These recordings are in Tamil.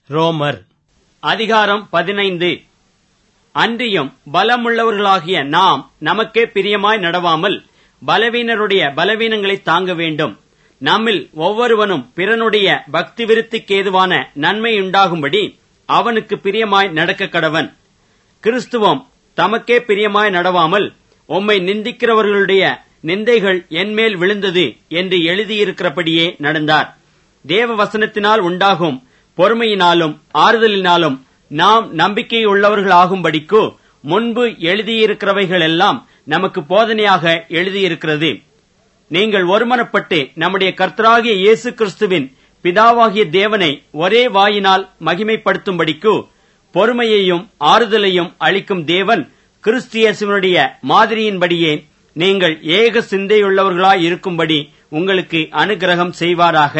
ரோமர் அதிகாரம் பதினைந்து அன்றியும் பலமுள்ளவர்களாகிய நாம் நமக்கே பிரியமாய் நடவாமல் பலவீனருடைய பலவீனங்களை தாங்க வேண்டும் நம்மில் ஒவ்வொருவனும் பிறனுடைய பக்தி விருத்திக்கு ஏதுவான நன்மை உண்டாகும்படி அவனுக்கு பிரியமாய் நடக்க கடவன் கிறிஸ்துவம் தமக்கே பிரியமாய் நடவாமல் உம்மை நிந்திக்கிறவர்களுடைய நிந்தைகள் என்மேல் விழுந்தது என்று எழுதியிருக்கிறபடியே நடந்தார் தேவ வசனத்தினால் உண்டாகும் பொறுமையினாலும் ஆறுதலினாலும் நாம் நம்பிக்கையுள்ளவர்களாகும்படிக்கு முன்பு எழுதியிருக்கிறவைகளெல்லாம் நமக்கு போதனையாக எழுதியிருக்கிறது நீங்கள் ஒருமனப்பட்டு நம்முடைய கர்த்தராகிய இயேசு கிறிஸ்துவின் பிதாவாகிய தேவனை ஒரே வாயினால் மகிமைப்படுத்தும்படிக்கு பொறுமையையும் ஆறுதலையும் அளிக்கும் தேவன் கிறிஸ்து இயேசுவினுடைய மாதிரியின்படியே நீங்கள் ஏக சிந்தையுள்ளவர்களாய் இருக்கும்படி உங்களுக்கு அனுகிரகம் செய்வாராக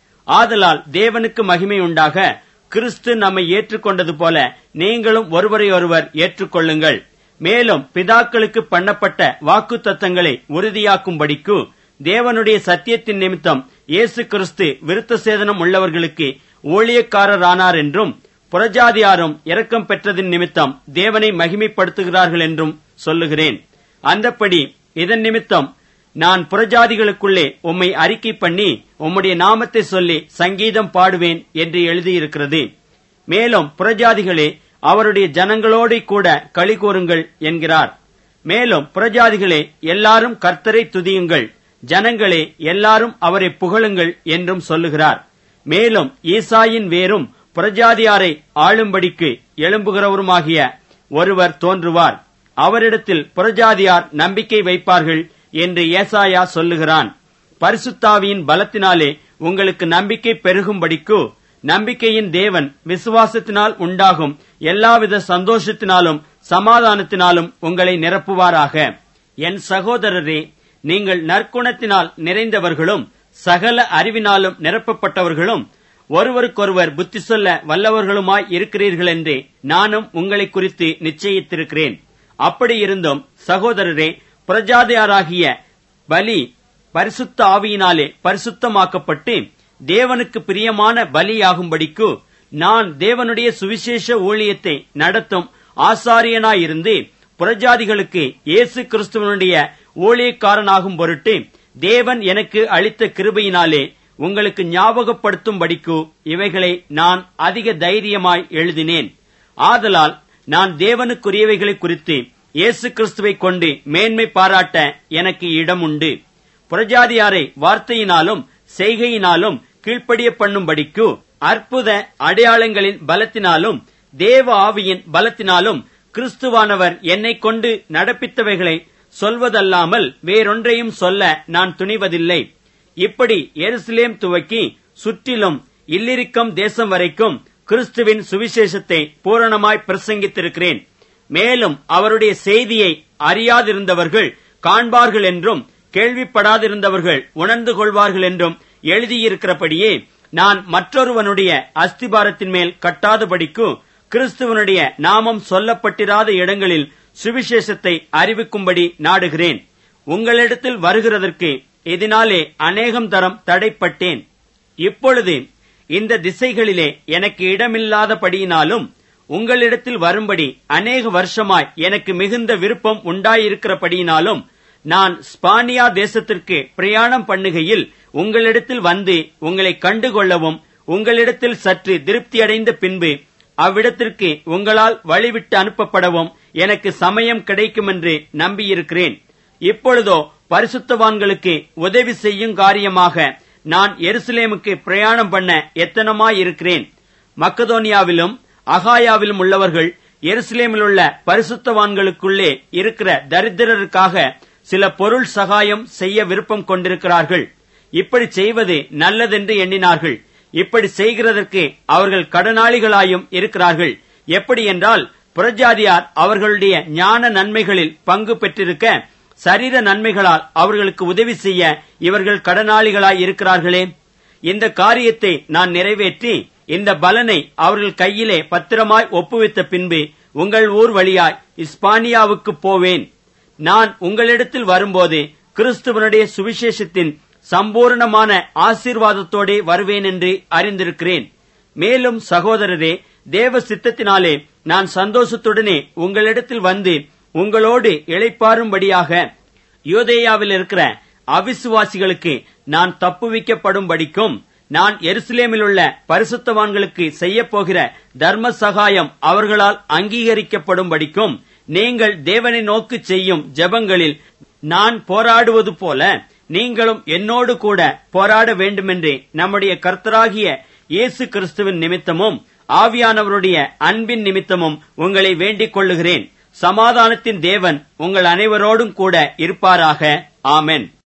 ஆதலால் தேவனுக்கு மகிமை உண்டாக கிறிஸ்து நம்மை ஏற்றுக்கொண்டது போல நீங்களும் ஒருவரையொருவர் ஏற்றுக்கொள்ளுங்கள் மேலும் பிதாக்களுக்கு பண்ணப்பட்ட வாக்கு தத்தங்களை உறுதியாக்கும்படிக்கு தேவனுடைய சத்தியத்தின் நிமித்தம் இயேசு கிறிஸ்து விருத்த சேதனம் உள்ளவர்களுக்கு ஊழியக்காரரானார் என்றும் புறஜாதியாரும் இரக்கம் பெற்றதின் நிமித்தம் தேவனை மகிமைப்படுத்துகிறார்கள் என்றும் சொல்லுகிறேன் அந்தப்படி இதன் நிமித்தம் நான் புறஜாதிகளுக்குள்ளே உம்மை அறிக்கை பண்ணி உம்முடைய நாமத்தை சொல்லி சங்கீதம் பாடுவேன் என்று எழுதியிருக்கிறது மேலும் புறஜாதிகளே அவருடைய ஜனங்களோடு கூட களி கூறுங்கள் என்கிறார் மேலும் புறஜாதிகளே எல்லாரும் கர்த்தரை துதியுங்கள் ஜனங்களே எல்லாரும் அவரை புகழுங்கள் என்றும் சொல்லுகிறார் மேலும் ஈசாயின் வேரும் புறஜாதியாரை ஆளும்படிக்கு எழும்புகிறவருமாகிய ஒருவர் தோன்றுவார் அவரிடத்தில் புறஜாதியார் நம்பிக்கை வைப்பார்கள் என்று ஏசாயா சொல்லுகிறான் பரிசுத்தாவியின் பலத்தினாலே உங்களுக்கு நம்பிக்கை பெருகும்படிக்கு நம்பிக்கையின் தேவன் விசுவாசத்தினால் உண்டாகும் எல்லாவித சந்தோஷத்தினாலும் சமாதானத்தினாலும் உங்களை நிரப்புவாராக என் சகோதரரே நீங்கள் நற்குணத்தினால் நிறைந்தவர்களும் சகல அறிவினாலும் நிரப்பப்பட்டவர்களும் ஒருவருக்கொருவர் புத்தி சொல்ல வல்லவர்களுமாய் இருக்கிறீர்கள் என்றே நானும் உங்களை குறித்து நிச்சயித்திருக்கிறேன் அப்படி இருந்தும் சகோதரரே புரஜாதியாராகிய பலி பரிசுத்த ஆவியினாலே பரிசுத்தமாக்கப்பட்டு தேவனுக்கு பிரியமான பலியாகும்படிக்கு நான் தேவனுடைய சுவிசேஷ ஊழியத்தை நடத்தும் ஆசாரியனாயிருந்து புறஜாதிகளுக்கு இயேசு கிறிஸ்துவனுடைய ஊழியக்காரனாகும் பொருட்டு தேவன் எனக்கு அளித்த கிருபையினாலே உங்களுக்கு ஞாபகப்படுத்தும்படிக்கு இவைகளை நான் அதிக தைரியமாய் எழுதினேன் ஆதலால் நான் தேவனுக்குரியவைகளை குறித்து இயேசு கிறிஸ்துவை கொண்டு மேன்மை பாராட்ட எனக்கு இடம் உண்டு புறஜாதியாரை வார்த்தையினாலும் செய்கையினாலும் கீழ்ப்படிய பண்ணும்படிக்கு அற்புத அடையாளங்களின் பலத்தினாலும் தேவ ஆவியின் பலத்தினாலும் கிறிஸ்துவானவர் என்னை கொண்டு நடப்பித்தவைகளை சொல்வதல்லாமல் வேறொன்றையும் சொல்ல நான் துணிவதில்லை இப்படி எருசலேம் துவக்கி சுற்றிலும் இல்லிரிக்கம் தேசம் வரைக்கும் கிறிஸ்துவின் சுவிசேஷத்தை பூரணமாய் பிரசங்கித்திருக்கிறேன் மேலும் அவருடைய செய்தியை அறியாதிருந்தவர்கள் காண்பார்கள் என்றும் கேள்விப்படாதிருந்தவர்கள் உணர்ந்து கொள்வார்கள் என்றும் எழுதியிருக்கிறபடியே நான் மற்றொருவனுடைய அஸ்திபாரத்தின் மேல் கட்டாதபடிக்கு கிறிஸ்துவனுடைய நாமம் சொல்லப்பட்டிராத இடங்களில் சுவிசேஷத்தை அறிவிக்கும்படி நாடுகிறேன் உங்களிடத்தில் வருகிறதற்கு இதனாலே அநேகம் தரம் தடைப்பட்டேன் இப்பொழுது இந்த திசைகளிலே எனக்கு இடமில்லாதபடியினாலும் உங்களிடத்தில் வரும்படி அநேக வருஷமாய் எனக்கு மிகுந்த விருப்பம் உண்டாயிருக்கிறபடியினாலும் நான் ஸ்பானியா தேசத்திற்கு பிரயாணம் பண்ணுகையில் உங்களிடத்தில் வந்து உங்களை கண்டுகொள்ளவும் உங்களிடத்தில் சற்று திருப்தியடைந்த பின்பு அவ்விடத்திற்கு உங்களால் வழிவிட்டு அனுப்பப்படவும் எனக்கு சமயம் கிடைக்குமென்று நம்பியிருக்கிறேன் இப்பொழுதோ பரிசுத்தவான்களுக்கு உதவி செய்யும் காரியமாக நான் எருசலேமுக்கு பிரயாணம் பண்ண எத்தனமாயிருக்கிறேன் மக்கதோனியாவிலும் அகாயாவிலும் உள்ளவர்கள் எருசலேமில் உள்ள பரிசுத்தவான்களுக்குள்ளே இருக்கிற தரித்திரருக்காக சில பொருள் சகாயம் செய்ய விருப்பம் கொண்டிருக்கிறார்கள் இப்படி செய்வது நல்லதென்று எண்ணினார்கள் இப்படி செய்கிறதற்கு அவர்கள் கடனாளிகளாயும் இருக்கிறார்கள் எப்படி என்றால் புறஜாதியார் அவர்களுடைய ஞான நன்மைகளில் பங்கு பெற்றிருக்க சரீர நன்மைகளால் அவர்களுக்கு உதவி செய்ய இவர்கள் கடனாளிகளாய் இருக்கிறார்களே இந்த காரியத்தை நான் நிறைவேற்றி இந்த பலனை அவர்கள் கையிலே பத்திரமாய் ஒப்புவித்த பின்பு உங்கள் ஊர் வழியாய் இஸ்பானியாவுக்கு போவேன் நான் உங்களிடத்தில் வரும்போது கிறிஸ்துவனுடைய சுவிசேஷத்தின் சம்பூர்ணமான ஆசீர்வாதத்தோடே வருவேன் என்று அறிந்திருக்கிறேன் மேலும் சகோதரரே தேவ சித்தத்தினாலே நான் சந்தோஷத்துடனே உங்களிடத்தில் வந்து உங்களோடு இளைப்பாரும்படியாக யோதேயாவில் இருக்கிற அவிசுவாசிகளுக்கு நான் தப்புவிக்கப்படும்படிக்கும் நான் எருசலேமில் உள்ள பரிசுத்தவான்களுக்கு செய்யப்போகிற தர்ம சகாயம் அவர்களால் அங்கீகரிக்கப்படும்படிக்கும் நீங்கள் தேவனை நோக்கு செய்யும் ஜெபங்களில் நான் போராடுவது போல நீங்களும் என்னோடு கூட போராட வேண்டுமென்றே நம்முடைய கர்த்தராகிய இயேசு கிறிஸ்துவின் நிமித்தமும் ஆவியானவருடைய அன்பின் நிமித்தமும் உங்களை வேண்டிக் கொள்ளுகிறேன் சமாதானத்தின் தேவன் உங்கள் அனைவரோடும் கூட இருப்பாராக ஆமென்